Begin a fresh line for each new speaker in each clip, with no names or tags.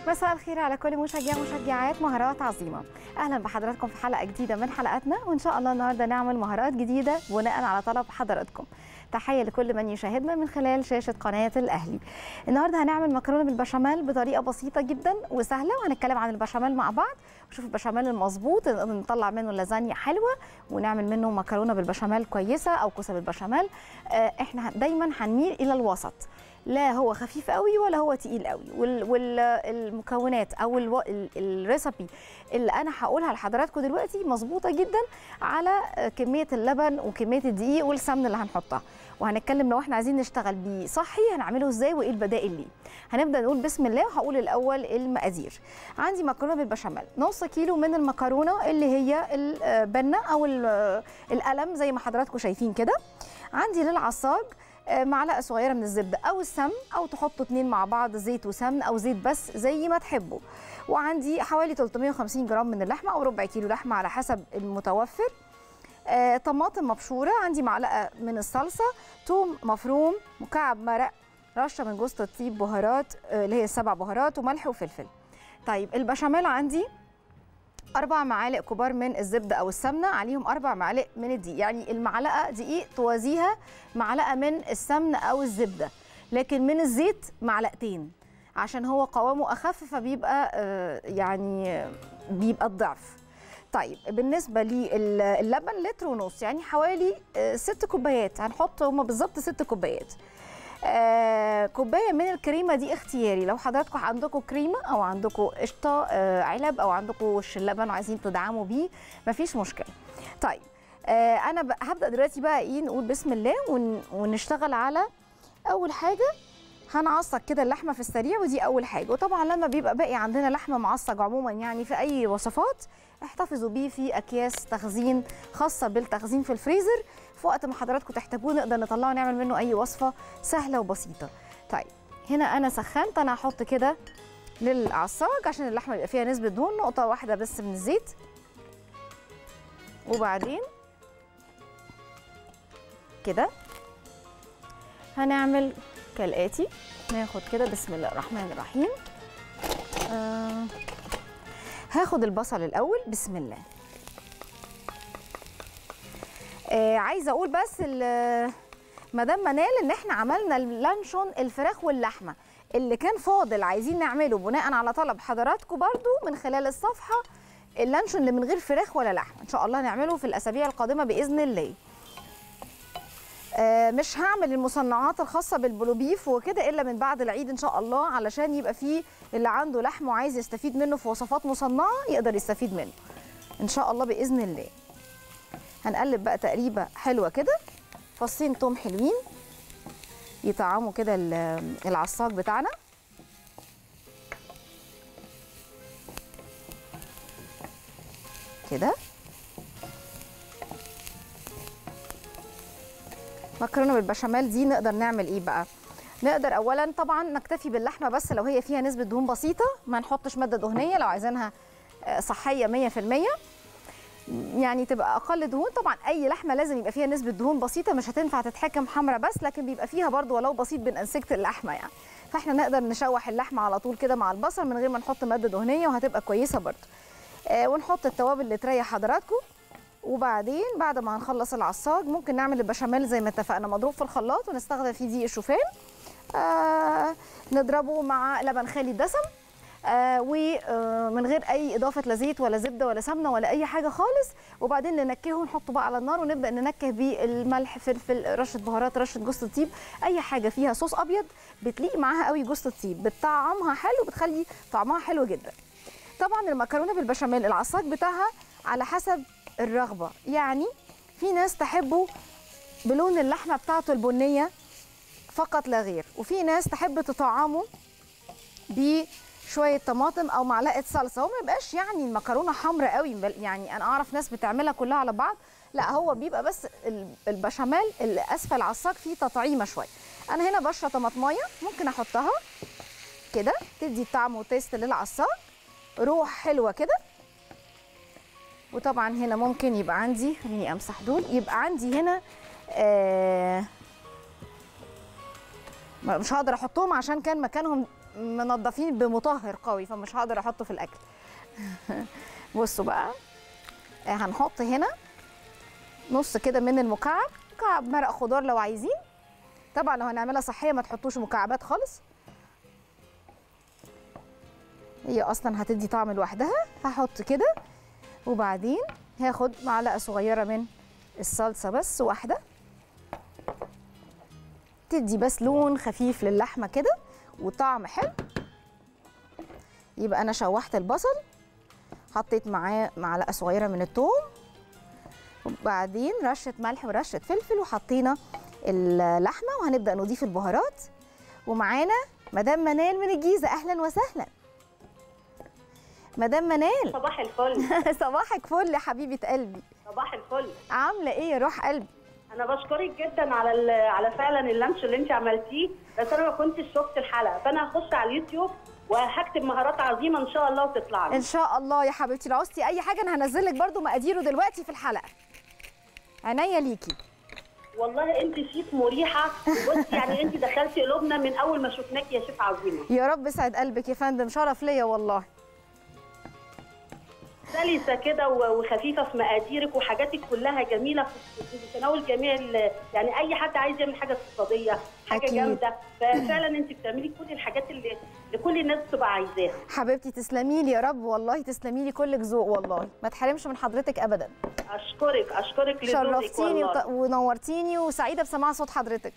مساء الخير على كل مشجع مشجعات مهارات عظيمه اهلا بحضراتكم في حلقه جديده من حلقاتنا وان شاء الله النهارده نعمل مهارات جديده بناء على طلب حضراتكم تحيه لكل من يشاهدنا من خلال شاشه قناه الاهلي النهارده هنعمل مكرونه بالبشاميل بطريقه بسيطه جدا وسهله وهنتكلم عن البشاميل مع بعض ونشوف البشاميل المظبوط نقدر نطلع منه لازانيا حلوه ونعمل منه مكرونه بالبشاميل كويسه او كوسه بالبشاميل آه، احنا دايما هنميل الى الوسط لا هو خفيف قوي ولا هو تقيل قوي والمكونات او الو... ال- الريسبي اللي انا هقولها لحضراتكم دلوقتي مظبوطه جدا على كميه اللبن وكميه الدقيق والسمن اللي هنحطها وهنتكلم لو احنا عايزين نشتغل بيه صحي هنعمله ازاي وايه البدائل ليه هنبدا نقول بسم الله وهقول الاول المقادير عندي مكرونه بالبشاميل نص كيلو من المكرونه اللي هي البنه او ال- القلم زي ما حضراتكم شايفين كده عندي للعصاج آه، معلقه صغيره من الزبده او السمن او تحطوا اتنين مع بعض زيت وسمن او زيت بس زي ما تحبوا وعندي حوالي 350 جرام من اللحمه او ربع كيلو لحمه على حسب المتوفر آه، طماطم مبشوره عندي معلقه من الصلصه توم مفروم مكعب مرق رشه من جوز الطيب بهارات آه، اللي هي السبع بهارات وملح وفلفل طيب البشاميل عندي أربع معالق كبار من الزبدة أو السمنة عليهم أربع معالق من الدقيق يعني المعلقة دقيق توازيها معلقة من السمنة أو الزبدة لكن من الزيت معلقتين عشان هو قوامه أخف فبيبقى آه، يعني آه، بيبقى الضعف طيب بالنسبة للبن لتر ونص يعني حوالي آه، ست كوبايات هنحط هما بالظبط ست كوبايات آه، كوبايه من الكريمه دي اختياري لو حضراتكم عندكم كريمه او عندكم قشطه آه، علب او عندكم وش اللبن وعايزين تدعموا بيه مفيش مشكله طيب آه، انا ب- هبدا دلوقتي بقى ايه نقول بسم الله ون- ونشتغل على اول حاجه هنعصج كده اللحمه في السريع ودي اول حاجه وطبعا لما بيبقى باقي عندنا لحمه معصج عموما يعني في اي وصفات احتفظوا بيه في اكياس تخزين خاصه بالتخزين في الفريزر في وقت ما حضراتكم تحتاجوه نقدر نطلعه ونعمل منه اي وصفه سهله وبسيطه طيب هنا انا سخنت انا هحط كده للعصاج عشان اللحمه يبقى فيها نسبه دهون نقطه واحده بس من الزيت وبعدين كده هنعمل كالاتي ناخد كده بسم الله الرحمن الرحيم آه هاخد البصل الاول بسم الله آه عايزه اقول بس ال- مدام منال ان احنا عملنا اللانشون الفراخ واللحمه اللي كان فاضل عايزين نعمله بناء على طلب حضراتكم برضو من خلال الصفحه اللانشون اللي من غير فراخ ولا لحمه ان شاء الله نعمله في الاسابيع القادمه باذن الله آه، مش هعمل المصنعات الخاصه بالبلوبيف وكده الا من بعد العيد ان شاء الله علشان يبقى فيه اللي عنده لحم وعايز يستفيد منه في وصفات مصنعه يقدر يستفيد منه ان شاء الله باذن الله هنقلب بقى تقريبه حلوه كده فصين توم حلوين يطعموا كده ال- العصاج بتاعنا كده مكرونه بالبشاميل دي نقدر نعمل ايه بقى نقدر اولا طبعا نكتفي باللحمه بس لو هي فيها نسبه دهون بسيطه ما نحطش ماده دهنيه لو عايزينها آه، صحيه 100% يعني تبقى اقل دهون طبعا اي لحمه لازم يبقى فيها نسبه دهون بسيطه مش هتنفع تتحكم حمرا بس لكن بيبقى فيها برضو ولو بسيط بين انسجه اللحمه يعني فاحنا نقدر نشوح اللحمه على طول كده مع البصل من غير ما نحط ماده دهنيه وهتبقى كويسه برضو آه ونحط التوابل اللي تريح حضراتكم وبعدين بعد ما هنخلص العصاج ممكن نعمل البشاميل زي ما اتفقنا مضروب في الخلاط ونستخدم فيه دقيق الشوفان آه نضربه مع لبن خالي الدسم آه ومن غير اي اضافه لا زيت ولا زبده ولا سمنه ولا اي حاجه خالص وبعدين ننكهه ونحطه بقى على النار ونبدا ننكه بيه الملح فلفل رشه بهارات رشه جوز الطيب اي حاجه فيها صوص ابيض بتليق معاها قوي جوز الطيب بتطعمها حلو بتخلي طعمها حلو جدا طبعا المكرونه بالبشاميل العصاج بتاعها على حسب الرغبه يعني في ناس تحبه بلون اللحمه بتاعته البنيه فقط لا غير وفي ناس تحب تطعمه بشويه طماطم او معلقه صلصه هو ما يبقاش يعني المكرونه حمراء قوي بل- يعني انا اعرف ناس بتعملها كلها على بعض لا هو بيبقى بس ال- البشاميل اللي اسفل العصاج فيه تطعيمه شويه انا هنا بشره طماطمايه ممكن احطها كده تدي طعم وتيست للعصاج روح حلوه كده وطبعا هنا ممكن يبقى عندي خليني امسح دول يبقى عندي هنا آه ما- مش هقدر احطهم عشان كان مكانهم منضفين بمطهر قوي فمش هقدر احطه في الاكل بصوا بقى آه، هنحط هنا نص كده من المكعب مكعب مرق خضار لو عايزين طبعا لو هنعملها صحيه ما تحطوش مكعبات خالص هي اصلا هتدي طعم لوحدها هحط كده وبعدين هاخد معلقه صغيره من الصلصه بس واحده تدي بس لون خفيف للحمه كده وطعم حلو يبقى انا شوحت البصل حطيت معاه معلقه صغيره من الثوم وبعدين رشه ملح ورشه فلفل وحطينا اللحمه وهنبدا نضيف البهارات ومعانا مدام منال من الجيزه اهلا وسهلا مدام منال
صباح الفل
صباحك فل يا حبيبه قلبي
صباح الفل
عامله ايه يا روح قلبي
انا بشكرك جدا على ال- على فعلا اللانش اللي انت عملتيه بس انا ما كنتش شفت الحلقه فانا هخش على اليوتيوب وهكتب مهارات عظيمه ان شاء الله وتطلع لي
ان شاء الله يا حبيبتي لو عوزتي اي حاجه انا هنزل لك برده مقاديره دلوقتي في الحلقه عينيا ليكي
والله انت شيف مريحه وبصي يعني انت دخلتي قلوبنا من اول ما شفناك يا شيف عظيمه
يا رب سعد قلبك يا فندم شرف ليا والله
سلسه كده و- وخفيفه في مقاديرك وحاجاتك كلها جميله في في تناول جميع ال- يعني اي حد عايز يعمل حاجه اقتصاديه حاجه
أكيد.
جامده ففعلا انت بتعملي كل الحاجات اللي اللي كل الناس بتبقى عايزاها
حبيبتي تسلمي لي يا رب والله تسلمي لي كلك ذوق والله ما تحرمش من حضرتك ابدا
اشكرك اشكرك لذوقك
شرفتيني
والله.
وط- ونورتيني وسعيده بسماع صوت حضرتك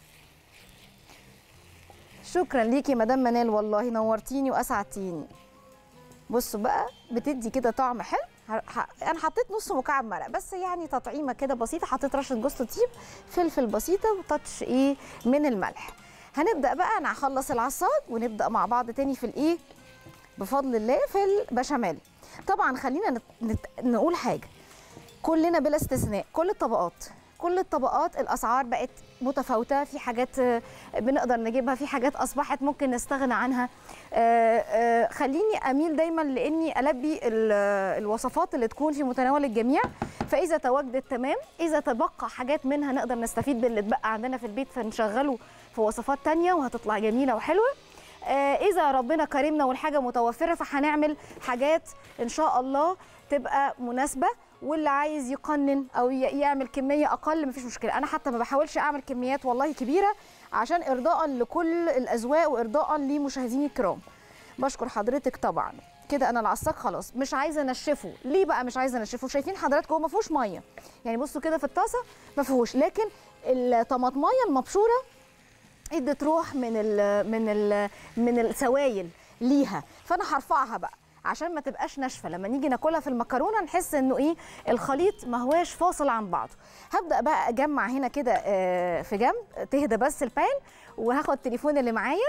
شكرا ليكي يا مدام منال والله نورتيني واسعدتيني بصوا بقى بتدي كده طعم حلو ه- ح- انا حطيت نص مكعب مرق بس يعني تطعيمه كده بسيطه حطيت رشه جوز الطيب فلفل بسيطه وتاتش ايه من الملح هنبدا بقى انا هخلص العصاج ونبدا مع بعض تاني في الايه بفضل الله في البشاميل طبعا خلينا نت... نت... نقول حاجه كلنا بلا استثناء كل الطبقات كل الطبقات الاسعار بقت متفاوته في حاجات آه، بنقدر نجيبها في حاجات اصبحت ممكن نستغنى عنها آه، آه، خليني اميل دايما لاني البي ال- آه، الوصفات اللي تكون في متناول الجميع فاذا تواجدت تمام اذا تبقى حاجات منها نقدر نستفيد باللي اتبقى عندنا في البيت فنشغله في وصفات تانية وهتطلع جميله وحلوه آه، اذا ربنا كرمنا والحاجه متوفره فهنعمل حاجات ان شاء الله تبقى مناسبه واللي عايز يقنن او ي- يعمل كميه اقل مفيش مشكله انا حتى ما بحاولش اعمل كميات والله كبيره عشان ارضاء لكل الاذواق وارضاء لمشاهديني الكرام بشكر حضرتك طبعا كده انا العصاك خلاص مش عايزه انشفه ليه بقى مش عايزه انشفه شايفين حضراتكم هو ما فيهوش ميه يعني بصوا كده في الطاسه ما فيهوش لكن الطماطمايه المبشوره ادت روح من ال من ال من السوائل ليها فانا هرفعها بقى عشان ما تبقاش ناشفه لما نيجي ناكلها في المكرونه نحس انه ايه الخليط ما هواش فاصل عن بعضه هبدا بقى اجمع هنا كده آه، في جنب تهدى بس البان وهاخد التليفون اللي معايا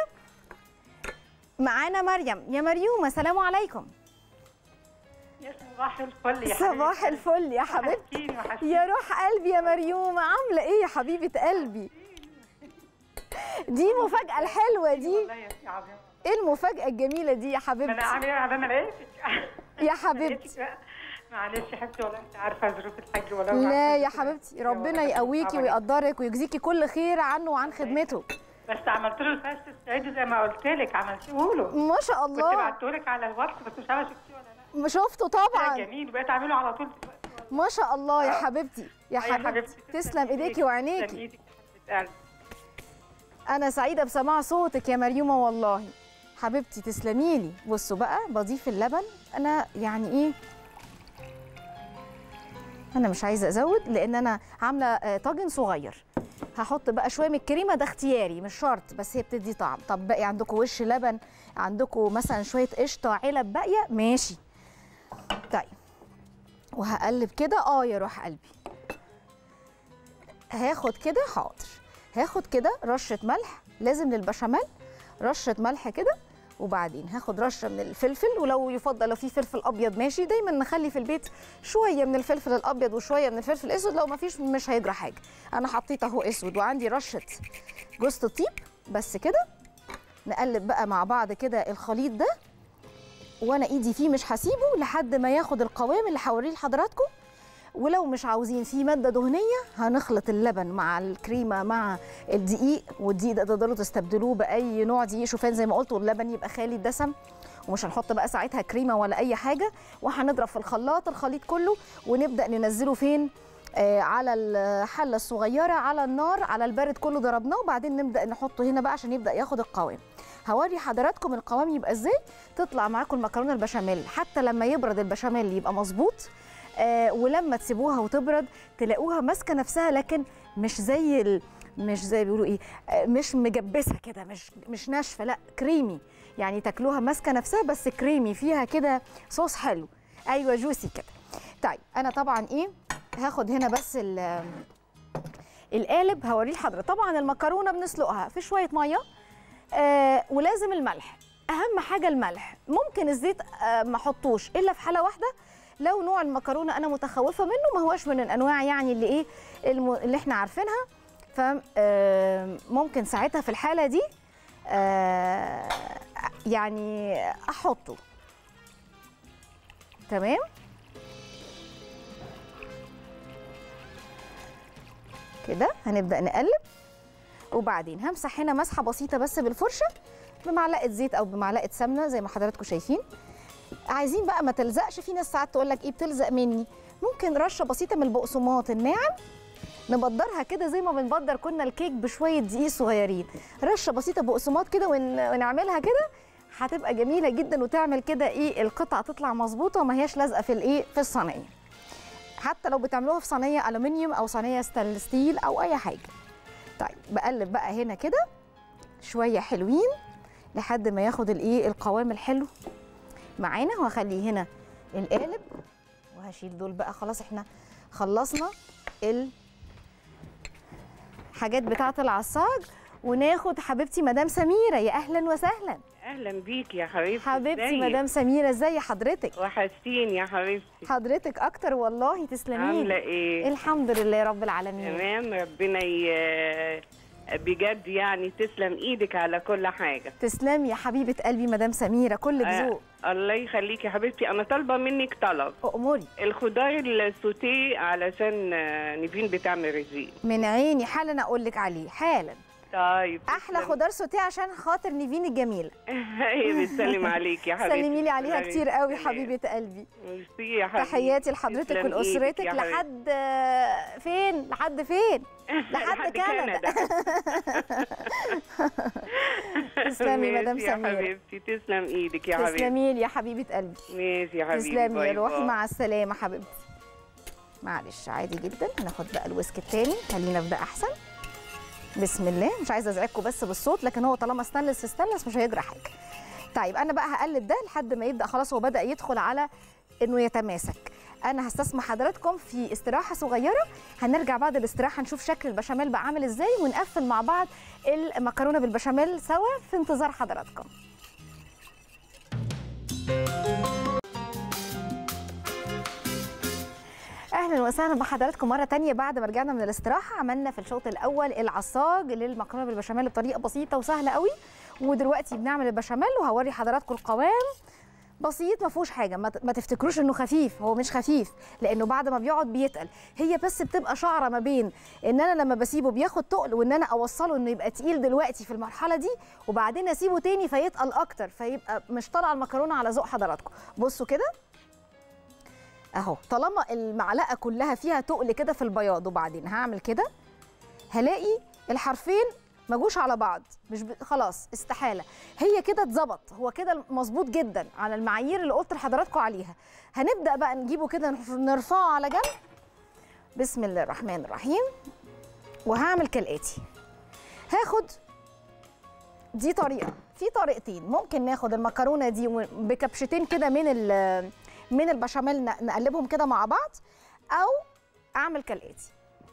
معانا مريم يا مريومه سلام عليكم
يا صباح الفل يا
صباح
حبيبتي.
الفل يا حبيبتي
وحشتيني وحشتيني
يا روح قلبي يا مريومه عامله ايه يا حبيبه قلبي دي المفاجاه الحلوه دي
والله يا سي عظيم
ايه المفاجاه الجميله دي يا
ما انا
حبيبتي
عامله انا لقيتك
يا حبيبتي
لقيتك بقى. معلش يا حبيبتي والله انت عارفه ظروف الحاج ولا
لا يا حبيبتي ربنا يقويكي ويقدرك ويجزيكي كل خير عنه وعن خدمته
بس عملت له الفاست الصعيدي زي ما قلت لك عملتيه له
ما شاء
كنت
الله
بعته لك على الواتس بس مش عارفه شفتيه ولا لا
شفته
لا
طبعا
جميل بقيت اعمله على طول دلوقتي والله.
ما شاء الله يا
آه.
حبيبتي يا
آه
حبيبتي تسلم ايديكي وعينيكي
تسلم ايدك يا حبيبه قلبي
انا سعيده بسماع صوتك يا مريومه والله حبيبتي تسلمي لي بصوا بقى بضيف اللبن انا يعني ايه انا مش عايزه ازود لان انا عامله آه، طاجن صغير هحط بقى شويه من الكريمه ده اختياري مش شرط بس هي بتدي طعم طب باقي عندكم وش لبن عندكم مثلا شويه قشطه علب باقيه ماشي طيب وهقلب كده اه يا روح قلبي هاخد كده حاضر هاخد كده رشه ملح لازم للبشاميل رشه ملح كده وبعدين هاخد رشه من الفلفل ولو يفضل لو في فلفل ابيض ماشي دايما نخلي في البيت شويه من الفلفل الابيض وشويه من الفلفل الاسود لو ما فيش مش هيجرى حاجه انا حطيت اهو اسود وعندي رشه جوز الطيب بس كده نقلب بقى مع بعض كده الخليط ده وانا ايدي فيه مش هسيبه لحد ما ياخد القوام اللي هوريه لحضراتكم ولو مش عاوزين في ماده دهنيه هنخلط اللبن مع الكريمه مع الدقيق والدقيق ده تقدروا تستبدلوه باي نوع دقيق شوفان زي ما قلت واللبن يبقى خالي الدسم ومش هنحط بقى ساعتها كريمه ولا اي حاجه وهنضرب في الخلاط الخليط كله ونبدا ننزله فين آه على الحله الصغيره على النار على البارد كله ضربناه وبعدين نبدا نحطه هنا بقى عشان يبدا ياخد القوام هوري حضراتكم القوام يبقى ازاي تطلع معاكم المكرونه البشاميل حتى لما يبرد البشاميل يبقى مظبوط آه ولما تسيبوها وتبرد تلاقوها ماسكه نفسها لكن مش زي ال... مش زي بيقولوا ايه آه مش مجبسه كده مش مش ناشفه لا كريمي يعني تاكلوها ماسكه نفسها بس كريمي فيها كده صوص حلو ايوه جوسي كده طيب انا طبعا ايه هاخد هنا بس ال القالب هوريه لحضرتك طبعا المكرونه بنسلقها في شويه ميه آه ولازم الملح اهم حاجه الملح ممكن الزيت آه ما احطوش الا في حاله واحده لو نوع المكرونه انا متخوفه منه ما هوش من الانواع يعني اللي ايه الم... اللي احنا عارفينها ف آه ممكن ساعتها في الحاله دي آه يعني احطه تمام كده هنبدا نقلب وبعدين همسح هنا مسحه بسيطه بس بالفرشه بمعلقه زيت او بمعلقه سمنه زي ما حضراتكم شايفين عايزين بقى ما تلزقش في ناس ساعات تقول لك ايه بتلزق مني ممكن رشه بسيطه من البقسماط الناعم نبدرها كده زي ما بنبدر كنا الكيك بشويه دقيق صغيرين رشه بسيطه بقسماط كده ون... ونعملها كده هتبقى جميله جدا وتعمل كده ايه القطعه تطلع مظبوطه وما هياش لازقه في الايه في الصينيه حتى لو بتعملوها في صينيه الومنيوم او صينيه ستانلس ستيل او اي حاجه طيب بقلب بقى هنا كده شويه حلوين لحد ما ياخد الايه القوام الحلو معانا وهخلي هنا القالب وهشيل دول بقى خلاص احنا خلصنا الحاجات بتاعه العصاج وناخد حبيبتي مدام سميره يا اهلا وسهلا
اهلا بيك يا حبيبتي
حبيبتي
إزيك؟
مدام سميره ازي حضرتك
وحشتيني يا حبيبتي
حضرتك اكتر والله تسلمين
عامله ايه
الحمد لله رب العالمين
تمام ربنا ي... بجد يعني تسلم ايدك على كل حاجه
تسلمي يا حبيبه قلبي مدام سميره كلك
آه،
ذوق
الله يخليكي يا حبيبتي انا طالبه منك طلب
اموري
الخضار السوتيه علشان آه، نيفين بتعمل رجيم
من عيني حالا اقول لك عليه حالا
طيب
احلى
تسلم.
خضار سوتيه عشان خاطر نيفين الجميله
هي بتسلم عليك يا حبيبتي
سلمي لي عليها
الله
كتير قوي
يسلمك.
حبيبه قلبي
ميرسي يا حبيبتي
تحياتي لحضرتك
تسلم إيدك
ولاسرتك
يا حبيبتي.
لحد آه، فين لحد فين لحد كندا تسلمي مدام
ماشي يا
سميره
حبيبتي تسلم ايدك يا حبيبتي
تسلمي لي يا حبيبه قلبي
ماشي يا حبيبتي
تسلمي
باي
يا روحي
باي.
مع السلامه حبيبتي معلش عادي جدا هناخد بقى الويسك التاني خلينا في ده احسن بسم الله مش عايزه ازعجكم بس بالصوت لكن هو طالما ستانلس في ستانلس مش هيجرى حاجه طيب انا بقى هقلب ده لحد ما يبدا خلاص هو بدا يدخل على انه يتماسك انا هستسمح حضراتكم في استراحه صغيره هنرجع بعد الاستراحه نشوف شكل البشاميل بقى عامل ازاي ونقفل مع بعض المكرونه بالبشاميل سوا في انتظار حضراتكم اهلا وسهلا بحضراتكم مره تانية بعد ما رجعنا من الاستراحه عملنا في الشوط الاول العصاج للمكرونه بالبشاميل بطريقه بسيطه وسهله قوي ودلوقتي بنعمل البشاميل وهوري حضراتكم القوام بسيط ما فيهوش حاجه ما ت- ما تفتكروش انه خفيف هو مش خفيف لانه بعد ما بيقعد بيتقل هي بس بتبقى شعره ما بين ان انا لما بسيبه بياخد تقل وان انا اوصله انه يبقى تقيل دلوقتي في المرحله دي وبعدين اسيبه تاني فيتقل اكتر فيبقى مش طالعه المكرونه على ذوق حضراتكم بصوا كده اهو طالما المعلقه كلها فيها تقل كده في البياض وبعدين هعمل كده هلاقي الحرفين ما جوش على بعض مش ب... خلاص استحاله هي كده اتظبط هو كده مظبوط جدا على المعايير اللي قلت لحضراتكم عليها هنبدا بقى نجيبه كده نف- نرفعه على جنب بسم الله الرحمن الرحيم وهعمل كالاتي هاخد دي طريقه في طريقتين ممكن ناخد المكرونه دي و- بكبشتين كده من ال- من البشاميل ن- نقلبهم كده مع بعض او اعمل كالاتي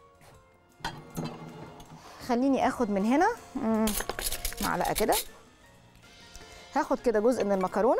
خليني اخد من هنا مم، معلقه كده هاخد كده جزء من المكرونه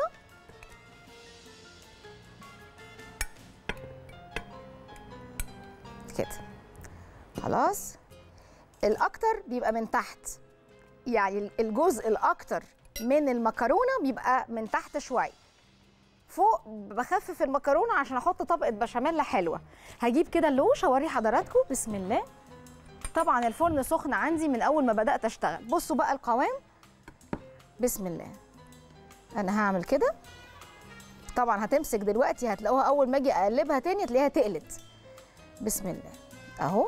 كده خلاص الاكتر بيبقى من تحت يعني الجزء الاكتر من المكرونه بيبقى من تحت شويه فوق بخفف المكرونه عشان احط طبقه بشاميل حلوه هجيب كده اللوش اوري حضراتكم بسم الله طبعا الفرن سخن عندي من اول ما بدات اشتغل بصوا بقى القوام بسم الله انا هعمل كده طبعا هتمسك دلوقتي هتلاقوها اول ما اجي اقلبها تاني تلاقيها تقلت بسم الله اهو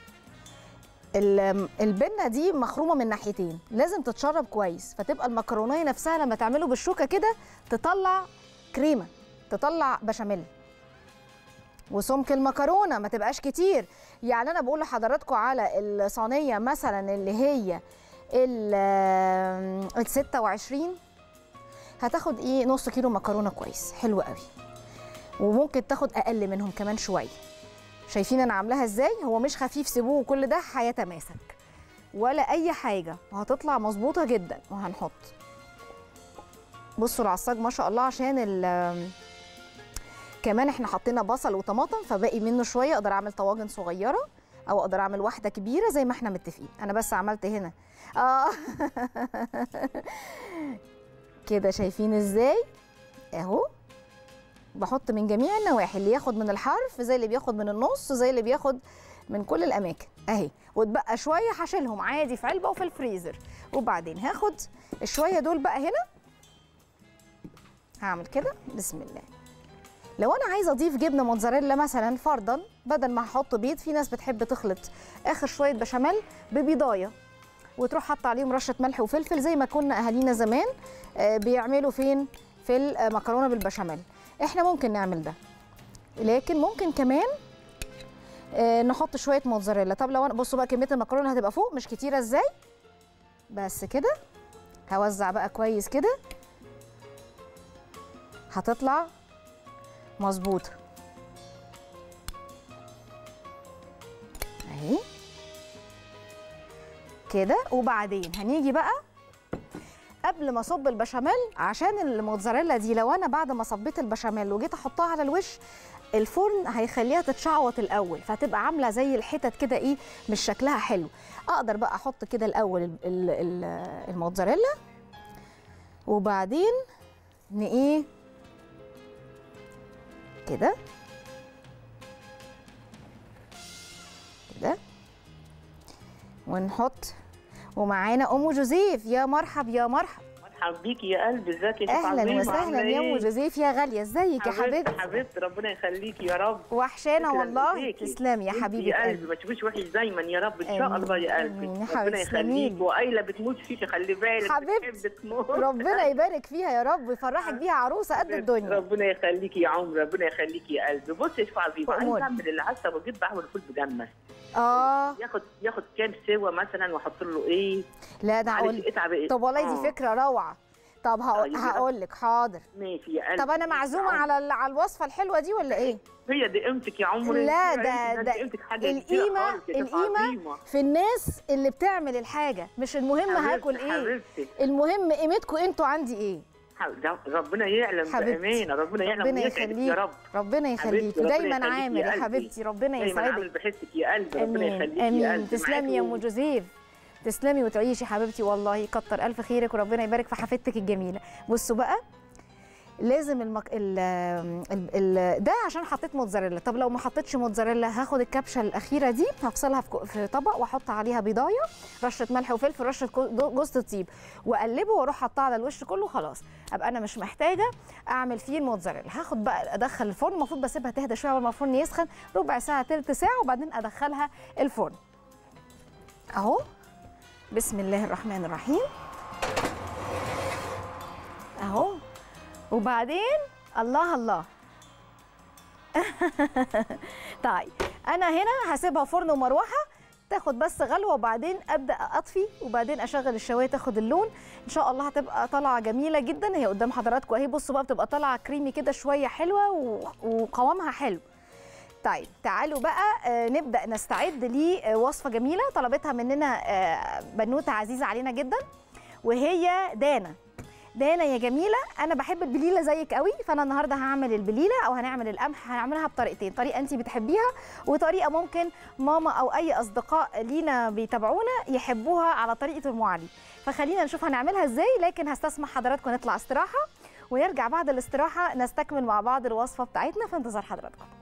ال- البنه دي مخرومه من ناحيتين لازم تتشرب كويس فتبقى المكرونيه نفسها لما تعمله بالشوكه كده تطلع كريمه تطلع بشاميل وسمك المكرونه ما تبقاش كتير يعني انا بقول لحضراتكم على الصينيه مثلا اللي هي ال ال 26 هتاخد ايه نص كيلو مكرونه كويس حلو قوي وممكن تاخد اقل منهم كمان شويه شايفين انا عاملاها ازاي هو مش خفيف سيبوه كل ده هيتماسك ولا اي حاجه وهتطلع مظبوطه جدا وهنحط بصوا العصاج ما شاء الله عشان ال كمان احنا حطينا بصل وطماطم فباقي منه شويه اقدر اعمل طواجن صغيره او اقدر اعمل واحده كبيره زي ما احنا متفقين انا بس عملت هنا اه كده شايفين ازاي اهو بحط من جميع النواحي اللي ياخد من الحرف زي اللي بياخد من النص زي اللي بياخد من كل الاماكن اهي واتبقى شويه هشيلهم عادي في علبه وفي الفريزر وبعدين هاخد الشويه دول بقى هنا هعمل كده بسم الله لو انا عايزه اضيف جبنه موتزاريلا مثلا فرضا بدل ما هحط بيض في ناس بتحب تخلط اخر شويه بشاميل ببيضايه وتروح حاطه عليهم رشه ملح وفلفل زي ما كنا اهالينا زمان آه، بيعملوا فين في المكرونه بالبشاميل احنا ممكن نعمل ده لكن ممكن كمان آه، نحط شويه موتزاريلا طب لو انا بصوا بقى كميه المكرونه هتبقى فوق مش كتيره ازاي بس كده هوزع بقى كويس كده هتطلع مظبوطه اهي كده وبعدين هنيجي بقى قبل ما اصب البشاميل عشان الموتزاريلا دي لو انا بعد ما صبيت البشاميل وجيت احطها على الوش الفرن هيخليها تتشعوط الاول فهتبقى عامله زي الحتت كده ايه مش شكلها حلو اقدر بقى احط كده الاول ال- ال- ال- الموتزاريلا وبعدين ن ايه كده كده ونحط ومعانا ام جوزيف يا مرحب يا مرحب
مرحبا بيكي يا قلبي ازيك يا شيخ
اهلا
عظيم؟
وسهلا
عاملة
يا ام
إيه؟
جوزيف يا غاليه ازيك يا
حبيبتي
حبيبتي
حبيبتي ربنا يخليكي يا رب
وحشانا
تسلم
والله
إيديكي.
تسلمي يا
انتي
حبيبه
يا
قلبي
قلبي ما تشوفيش وحش دايما يا رب ان شاء
آمين.
الله يا قلبي
آمين. يا
ربنا
حبيبتي،
يخليك
تسلميلي.
وايله بتموت فيكي خلي بالك
حبيبتي.
بتحب تموت
ربنا يبارك فيها يا رب ويفرحك بيها عروسه قد الدنيا
ربنا يخليكي يا عمر ربنا يخليكي يا قلبي بصي يا شيخ عظيم
أمور.
عايز اعمل العسل واجيب بعمل فول مجمس
اه
ياخد ياخد كام سوا مثلا واحط له ايه
لا ده هقول
معلش اتعب ايه
طب والله
آه.
دي فكره روعه طب هقول
طيب.
هقول لك حاضر
ماشي يا قلبي
طب انا معزومه على ال- على الوصفه الحلوه دي ولا ايه
هي دي قيمتك يا عمري
لا،
هي
ده-
قيمتك،
ده
قيمتك حاجه كبيرة
القيمه
خالص يا شيخ
القيمه
عظيمة.
في الناس اللي بتعمل الحاجه مش المهم
حبيبتي،
هاكل ايه
حبيبتي
المهم قيمتكم انتوا عندي ايه
ده ربنا يعلم
حبيبتي.
بامانه ربنا يعلم
ربنا
ويسعدك
يخليك
يا رب
ربنا يخليك
حبيبتي، ربنا
ودايما
يخليك
عامل
يا
يا
قلبي.
حبيبتي ربنا
دايما عامل
يسعدك
بحسك يا قلبي ربنا
امين
يخليك يا
امين
قلبي
تسلمي يا ام
معاكي
جوزيف تسلمي وتعيشي حبيبتي والله كتر الف خيرك وربنا يبارك في حفيدتك الجميله بصوا بقى لازم المك... ال... ال... ال... ده عشان حطيت موتزاريلا طب لو ما حطيتش موتزاريلا هاخد الكبشه الاخيره دي هفصلها في, ك- في طبق واحط عليها بيضايه رشه ملح وفلفل رشه جو- جوز الطيب واقلبه واروح حطها على الوش كله خلاص ابقى انا مش محتاجه اعمل فيه الموتزاريلا هاخد بقى ادخل الفرن المفروض بسيبها تهدى شويه قبل ما الفرن يسخن ربع ساعه تلت ساعه وبعدين ادخلها الفرن اهو بسم الله الرحمن الرحيم اهو وبعدين الله الله طيب انا هنا هسيبها فرن ومروحه تاخد بس غلوه وبعدين ابدا اطفي وبعدين اشغل الشوايه تاخد اللون ان شاء الله هتبقى طالعه جميله جدا هي قدام حضراتكم اهي بصوا بقى بتبقى طالعه كريمي كده شويه حلوه و- وقوامها حلو طيب تعالوا بقى آه، نبدا نستعد لوصفه جميله طلبتها مننا آه، بنوته عزيزه علينا جدا وهي دانا دانا يا جميله انا بحب البليله زيك قوي فانا النهارده هعمل البليله او هنعمل القمح هنعملها بطريقتين طريقه انت بتحبيها وطريقه ممكن ماما او اي اصدقاء لينا بيتابعونا يحبوها على طريقه ام علي فخلينا نشوف هنعملها ازاي لكن هستسمح حضراتكم نطلع استراحه ونرجع بعد الاستراحه نستكمل مع بعض الوصفه بتاعتنا في انتظار حضراتكم